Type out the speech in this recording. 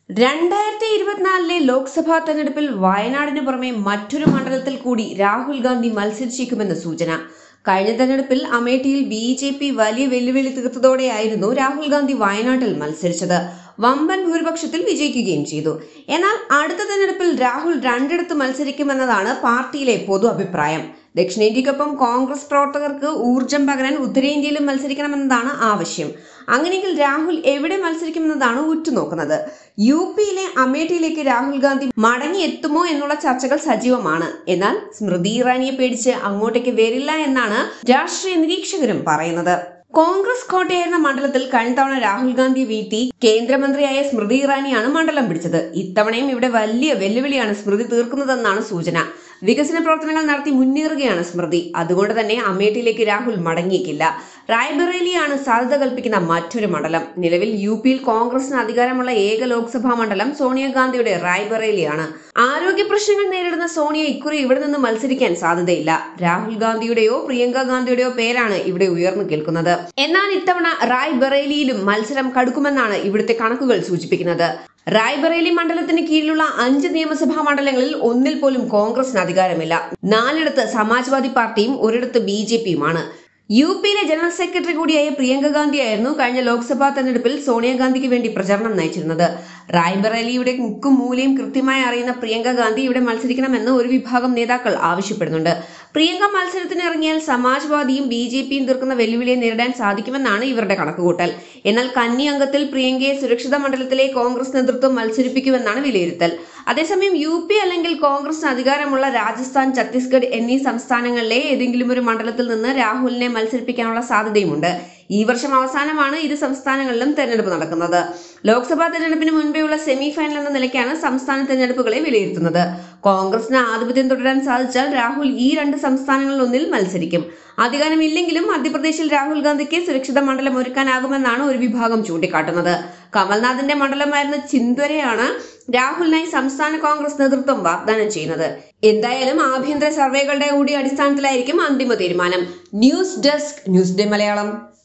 രണ്ടായിരത്തി ഇരുപത്തിനാലിലെ ലോക്സഭാ തെരഞ്ഞെടുപ്പിൽ വയനാടിന് പുറമെ മറ്റൊരു മണ്ഡലത്തിൽ കൂടി രാഹുൽ ഗാന്ധി മത്സരിച്ചേക്കുമെന്ന് സൂചന കഴിഞ്ഞ തെരഞ്ഞെടുപ്പിൽ അമേഠിയിൽ ബി ജെ പി വലിയ വെല്ലുവിളി തീർത്തതോടെയായിരുന്നു രാഹുൽ ഗാന്ധി വയനാട്ടിൽ മത്സരിച്ചത് വമ്പൻ ഭൂരിപക്ഷത്തിൽ വിജയിക്കുകയും ചെയ്തു എന്നാൽ അടുത്ത തെരഞ്ഞെടുപ്പിൽ രാഹുൽ രണ്ടിടത്ത് മത്സരിക്കുമെന്നതാണ് പാർട്ടിയിലെ പൊതു അഭിപ്രായം ദക്ഷിണേന്ത്യക്കൊപ്പം കോൺഗ്രസ് പ്രവർത്തകർക്ക് ഊർജം പകരാൻ ഉത്തരേന്ത്യയിലും മത്സരിക്കണമെന്നതാണ് ആവശ്യം അങ്ങനെയെങ്കിൽ രാഹുൽ എവിടെ മത്സരിക്കുമെന്നതാണ് ഉറ്റുനോക്കുന്നത് യു പിയിലെ അമേഠിയിലേക്ക് രാഹുൽ ഗാന്ധി മടങ്ങിയെത്തുമോ എന്നുള്ള ചർച്ചകൾ സജീവമാണ് എന്നാൽ സ്മൃതി ഇറാനിയെ പേടിച്ച് അങ്ങോട്ടേക്ക് വരില്ല എന്നാണ് രാഷ്ട്രീയ നിരീക്ഷകരും പറയുന്നത് കോൺഗ്രസ് കോട്ടയായിരുന്ന മണ്ഡലത്തിൽ കഴിഞ്ഞ തവണ രാഹുൽ ഗാന്ധി വീഴ്ത്തി കേന്ദ്രമന്ത്രിയായ സ്മൃതി ഇറാനിയാണ് മണ്ഡലം പിടിച്ചത് ഇത്തവണയും ഇവിടെ വലിയ വെല്ലുവിളിയാണ് സ്മൃതി തീർക്കുന്നതെന്നാണ് സൂചന വികസന പ്രവർത്തനങ്ങൾ നടത്തി മുന്നേറുകയാണ് സ്മൃതി അതുകൊണ്ട് തന്നെ അമേഠിയിലേക്ക് രാഹുൽ മടങ്ങിയേക്കില്ല റായ്ബറേലിയാണ് സാധ്യത കൽപ്പിക്കുന്ന മറ്റൊരു മണ്ഡലം നിലവിൽ യു പിയിൽ കോൺഗ്രസിന് അധികാരമുള്ള ഏക ലോക്സഭാ മണ്ഡലം സോണിയാഗാന്ധിയുടെ റായ്ബറേലിയാണ് ആരോഗ്യ പ്രശ്നങ്ങൾ നേരിടുന്ന സോണിയ ഇക്കുറി ഇവിടെ നിന്ന് മത്സരിക്കാൻ സാധ്യതയില്ല രാഹുൽ ഗാന്ധിയുടെയോ പ്രിയങ്ക ഗാന്ധിയുടെയോ പേരാണ് ഇവിടെ ഉയർന്നു കേൾക്കുന്നത് എന്നാൽ ഇത്തവണ റായ്ബറേലിയിലും മത്സരം കടുക്കുമെന്നാണ് ഇവിടുത്തെ കണക്കുകൾ സൂചിപ്പിക്കുന്നത് റായ്ബറേലി മണ്ഡലത്തിന് കീഴിലുള്ള അഞ്ച് നിയമസഭാ മണ്ഡലങ്ങളിൽ ഒന്നിൽ പോലും കോൺഗ്രസിന് അധികാരമില്ല നാലിടത്ത് സമാജ്വാദി പാർട്ടിയും ഒരിടത്ത് ബി ജെ പിയുമാണ് യു പിയിലെ ജനറൽ സെക്രട്ടറി കൂടിയായ പ്രിയങ്ക ഗാന്ധിയായിരുന്നു കഴിഞ്ഞ ലോക്സഭാ തെരഞ്ഞെടുപ്പിൽ സോണിയാഗാന്ധിക്ക് വേണ്ടി പ്രചരണം നയിച്ചിരുന്നത് റായ്ബറേലിയുടെ മുക്കും മൂലയും കൃത്യമായി അറിയുന്ന പ്രിയങ്ക ഗാന്ധി ഇവിടെ മത്സരിക്കണമെന്ന് ഒരു വിഭാഗം നേതാക്കൾ ആവശ്യപ്പെടുന്നുണ്ട് പ്രിയങ്ക മത്സരത്തിന് ഇറങ്ങിയാൽ സമാജ്വാദിയും ബി ജെ പിയും തീർക്കുന്ന വെല്ലുവിളിയെ നേരിടാൻ സാധിക്കുമെന്നാണ് ഇവരുടെ കണക്കുകൂട്ടൽ എന്നാൽ കന്നി അംഗത്തിൽ പ്രിയങ്കയെ സുരക്ഷിത മണ്ഡലത്തിലെ കോൺഗ്രസ് നേതൃത്വം മത്സരിപ്പിക്കുമെന്നാണ് വിലയിരുത്തൽ അതേസമയം യു പി അല്ലെങ്കിൽ കോൺഗ്രസിന് അധികാരമുള്ള രാജസ്ഥാൻ ഛത്തീസ്ഗഡ് എന്നീ സംസ്ഥാനങ്ങളിലെ ഏതെങ്കിലും ഒരു മണ്ഡലത്തിൽ നിന്ന് രാഹുലിനെ മത്സരിപ്പിക്കാനുള്ള സാധ്യതയുമുണ്ട് ഈ വർഷം അവസാനമാണ് ഇരു സംസ്ഥാനങ്ങളിലും തെരഞ്ഞെടുപ്പ് നടക്കുന്നത് ലോക്സഭാ തെരഞ്ഞെടുപ്പിന് മുൻപേയുള്ള സെമി ഫൈനൽ എന്ന നിലയ്ക്കാണ് സംസ്ഥാന തെരഞ്ഞെടുപ്പുകളെ വിലയിരുത്തുന്നത് കോൺഗ്രസിന് ആധിപത്യം തുടരാൻ സാധിച്ചാൽ രാഹുൽ ഈ രണ്ട് സംസ്ഥാനങ്ങളിൽ ഒന്നിൽ മത്സരിക്കും അധികാരമില്ലെങ്കിലും മധ്യപ്രദേശിൽ രാഹുൽ ഗാന്ധിക്ക് സുരക്ഷിത മണ്ഡലം ഒരുക്കാനാകുമെന്നാണ് ഒരു വിഭാഗം ചൂണ്ടിക്കാട്ടുന്നത് കമൽനാഥിന്റെ മണ്ഡലമായിരുന്ന ചിന്ദ്വരെയാണ് രാഹുലിനായി സംസ്ഥാന കോൺഗ്രസ് നേതൃത്വം വാഗ്ദാനം ചെയ്യുന്നത് എന്തായാലും ആഭ്യന്തര സർവേകളുടെ കൂടി അടിസ്ഥാനത്തിലായിരിക്കും അന്തിമ തീരുമാനം news desk news day Malayalam